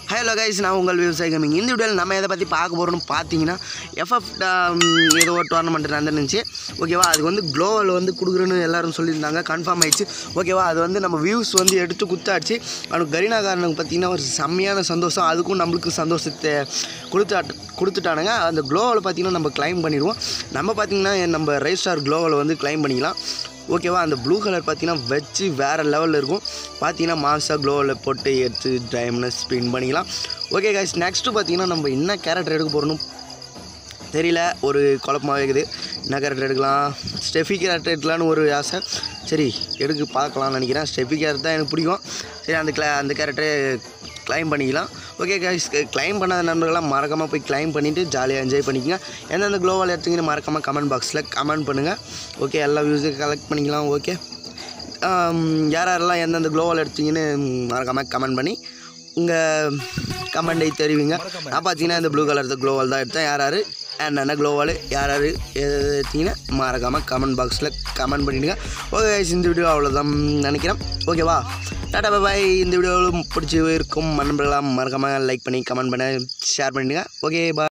hello guys நான் உங்கள் விவசாய கம்மிங் இந்த வீடியோவில் நம்ம எதை பற்றி பார்க்க போகிறோம்னு பார்த்தீங்கன்னா எஃப்எஃப் ஏதோ ஒரு டோர்னமெண்ட் நடந்துருந்துச்சு ஓகேவா அது வந்து க்ளோவல் வந்து கொடுக்குறேன்னு எல்லாரும் சொல்லியிருந்தாங்க கன்ஃபார்ம் ஆயிடுச்சு ஓகேவா அது வந்து நம்ம வியூஸ் வந்து எடுத்து குத்தாச்சு அவனுக்கு கரீனாக்காரனுக்கு பார்த்தீங்கன்னா ஒரு செம்மையான சந்தோஷம் அதுக்கும் நம்மளுக்கு சந்தோஷத்தை கொடுத்தா கொடுத்துட்டானுங்க அந்த க்ளோவல் பார்த்தீங்கன்னா நம்ம கிளைம் பண்ணிடுவோம் நம்ம பார்த்தீங்கன்னா நம்ம ரைஸ் ஸ்டார் க்ளோவல் வந்து கிளைம் பண்ணிக்கலாம் ஓகேவா அந்த ப்ளூ கலர் பார்த்தீங்கன்னா வச்சு வேறு லெவலில் இருக்கும் பார்த்தீங்கன்னா மாசாக க்ளோவில் போட்டு எடுத்து டைம்னு ஸ்பின் பண்ணிக்கலாம் ஓகே கைஸ் நெக்ஸ்ட்டு பார்த்தீங்கன்னா நம்ம என்ன கேரக்டர் எடுக்க போகிறோன்னு தெரியல ஒரு குழப்பமாக இருக்குது என்ன கேரக்டர் எடுக்கலாம் ஸ்டெஃபி கேரக்டர் எடுக்கலான்னு ஒரு ஆசை சரி எடுக்க பார்க்கலாம்னு நினைக்கிறேன் ஸ்டெஃபி கேரக்டர் தான் எனக்கு பிடிக்கும் சரி அந்த கிளா அந்த கேரக்டரே கிளைம் பண்ணிக்கலாம் ஓகே கைஸ் கிளைம் பண்ணாத நண்பர்களாம் மறக்காமல் போய் கிளைம் பண்ணிவிட்டு ஜாலியாக என்ஜாய் பண்ணிக்கங்க எந்தெந்த க்ளோவால் எடுத்தீங்கன்னு மறக்காமல் கமெண்ட் பாக்ஸில் கமெண்ட் பண்ணுங்கள் ஓகே எல்லா வியூஸும் கலெக்ட் பண்ணிக்கலாம் ஓகே யார் யாரெல்லாம் எந்தெந்த க்ளோவால் எடுத்தீங்கன்னு மறக்காமல் கமெண்ட் பண்ணி உங்கள் கமெண்டை தெரிவிங்க நான் பார்த்தீங்கன்னா இந்த ப்ளூ கலர் க்ளோவால் தான் எடுத்தேன் யார் யார் என்னென்ன க்ளோவால் யார் யார் எது எது எடுத்தீங்கன்னா மறக்காமல் கமெண்ட் பாக்ஸில் கமெண்ட் பண்ணிவிடுங்க ஓகே guys, இந்த வீடியோ அவ்வளோதான் நினைக்கிறேன் ஓகேவா டாடா பாய் இந்த வீடியோவில் பிடிச்சி இருக்கும் நண்பர்களாக மறக்காமல் லைக் பண்ணி கமெண்ட் பண்ண ஷேர் பண்ணிடுங்க ஓகே பாய்